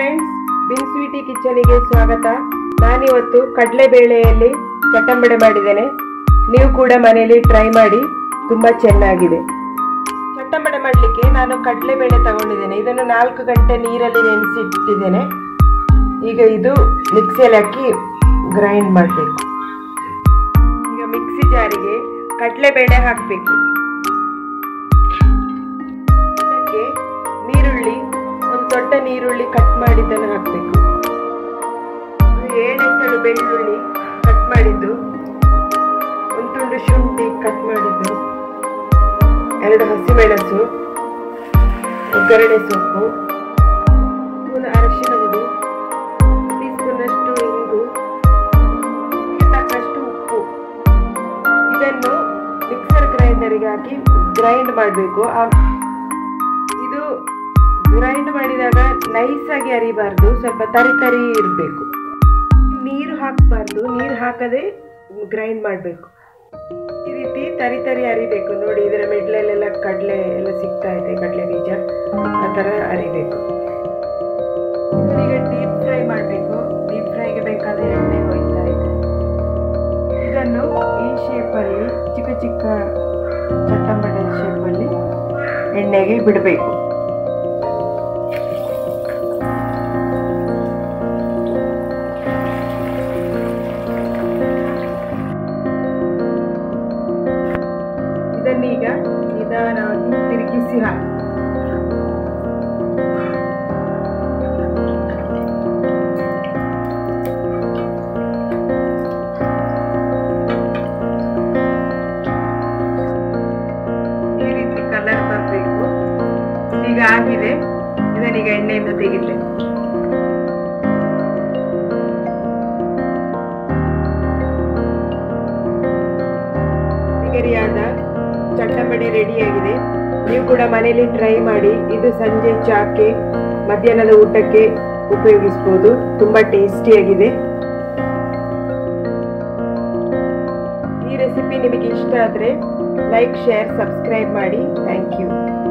friends bin Sweety ಕಿಚನಿಗೆ ಸ್ವಾಗತ ನಾನಿವತ್ತು ಕಡಲೆಬೇಳೆಯಲ್ಲಿ ಚಟ್ಟಂಬಡೆ ಮಾಡಿದ್ದೇನೆ ನೀವು ಕೂಡ ಮನೆಯಲ್ಲಿ ಟ್ರೈ ಮಾಡಿ ತುಂಬ ಚೆನ್ನಾಗಿದೆ ಚಟ್ಟಂಬಡೆ ಮಾಡಲಿಕ್ಕೆ ನಾನು ಕಡಲೆಬೇಳೆ ತಗೊಂಡಿದ್ದೇನೆ ಇದನ್ನು ನಾಲ್ಕು ಗಂಟೆ ನೀರಲ್ಲಿ ನೆನೆಸಿಟ್ಟಿದ್ದೇನೆ ಈಗ ಇದು ಮಿಕ್ಸಿಯಲ್ಲಿ ಹಾಕಿ ಗ್ರೈಂಡ್ ಮಾಡಬೇಕು ಈಗ ಮಿಕ್ಸಿ ಜಾರಿಗೆ ಕಡಲೆಬೇಳೆ ಹಾಕಬೇಕು ಅದಕ್ಕೆ ನೀರುಳ್ಳಿ ಒಂದು ದೊಡ್ಡ ನೀರುಳ್ಳಿ ಕಟ್ ಮಾಡಿದ್ದನ್ನು ಹಾಕಬೇಕು ಏಳೆಸಳು ಬೆಳ್ಳುಳ್ಳಿ ಕಟ್ ಮಾಡಿದ್ದು ಒಂದು ತುಂಡು ಶುಂಠಿ ಕಟ್ ಮಾಡಿದ್ದು ಎರಡು ಹಸಿಮೆಣಸು ಒಗ್ಗರಣೆ ಸೊಪ್ಪು ಸ್ಪೂನ್ ಅರಶಿನ ಹುಡಿ ಟೀ ಸ್ಪೂನಷ್ಟು ಇಂಗು ಇದಕ್ಕೆ ತಕ್ಕಷ್ಟು ಉಪ್ಪು ಇದನ್ನು ಮಿಕ್ಸರ್ ಗ್ರೈಂಡರಿಗೆ ಹಾಕಿ ಗ್ರೈಂಡ್ ಮಾಡಬೇಕು ಇದು ಗ್ರೈಂಡ್ ಮಾಡಿದಾಗ ನೈಸ್ ಆಗಿ ಅರಿಬಾರ್ದು ಸ್ವಲ್ಪ ತರಿ ತರಿ ಇರಬೇಕು ನೀರು ಹಾಕಬಾರ್ದು ನೀರು ಹಾಕದೆ ಗ್ರೈಂಡ್ ಮಾಡಬೇಕು ಈ ರೀತಿ ತರಿ ತರಿ ಅರಿಬೇಕು ನೋಡಿ ಇದರ ಮಿಡ್ಲಲ್ಲೆಲ್ಲ ಕಡಲೆ ಎಲ್ಲ ಸಿಗ್ತಾ ಇದೆ ಕಡಲೆ ಬೀಜ ಆ ಥರ ಅರಿಬೇಕು ಈಗ ಡೀಪ್ ಫ್ರೈ ಮಾಡಬೇಕು ಡೀಪ್ ಫ್ರೈಗೆ ಬೇಕಾದ ಎಣ್ಣೆ ಹೋಯ್ತಾ ಇದೆ ಇದನ್ನು ಈ ಶೇಪಲ್ಲಿ ಚಿಕ್ಕ ಚಿಕ್ಕ ಚಟ್ಟಂಬಡೆ ಶೇಪಲ್ಲಿ ಎಣ್ಣೆಗೆ ಬಿಡಬೇಕು ಇದನ್ನೀಗ ನಿಧಾನವಾಗಿ ತಿರುಗಿಸಿ ಹಾಕಿ ಈ ರೀತಿ ಕಲರ್ ಬರಬೇಕು ಈಗ ಆಗಿದೆ ಇದನ್ನೀಗ ಎಣ್ಣೆಯಿಂದ ತೆಗಿಲೆ ಗರಿಯಾದ ಚಟ್ಟಂಬಡೆ ರೆಡಿಯಾಗಿದೆ ನೀವು ಕೂಡ ಮನೆಯಲ್ಲಿ ಟ್ರೈ ಮಾಡಿ ಇದು ಸಂಜೆ ಚಾಕ್ಕೆ ಮಧ್ಯಾಹ್ನದ ಊಟಕ್ಕೆ ಉಪಯೋಗಿಸ್ಬೋದು ತುಂಬ ಟೇಸ್ಟಿಯಾಗಿದೆ ಈ ರೆಸಿಪಿ ನಿಮಗೆ ಇಷ್ಟ ಆದರೆ ಲೈಕ್ ಶೇರ್ ಸಬ್ಸ್ಕ್ರೈಬ್ ಮಾಡಿ ಥ್ಯಾಂಕ್ ಯು